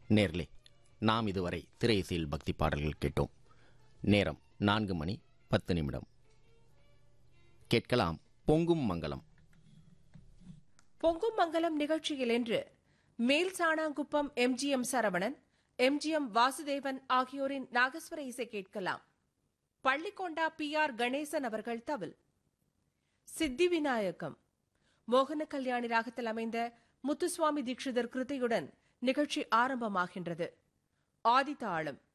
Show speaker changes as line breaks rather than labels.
நேர்களே நாம் இதுவரை திரையிசையில் பக்தி பாடல்கள் கேட்டோம் நேரம் நான்கு மணி பத்து நிமிடம் கேட்கலாம் பொங்கும் மங்கலம்
பொங்கும் மங்கலம் நிகழ்ச்சியில் இன்று மேல் சாணாங்குப்பம் எம்ஜிஎம் சரவணன் எம்ஜிஎம் வாசுதேவன் ஆகியோரின் நாகஸ்வர இசை கேட்கலாம் பள்ளிக்கொண்டா பி ஆர் கணேசன் அவர்கள் தவில் சித்தி விநாயகம் மோகன கல்யாணி ராகத்தில் அமைந்த முத்துசுவாமி தீட்சிதர் கிருதியுடன் நிகழ்ச்சி ஆரம்பமாகின்றது ஆதிதாளம்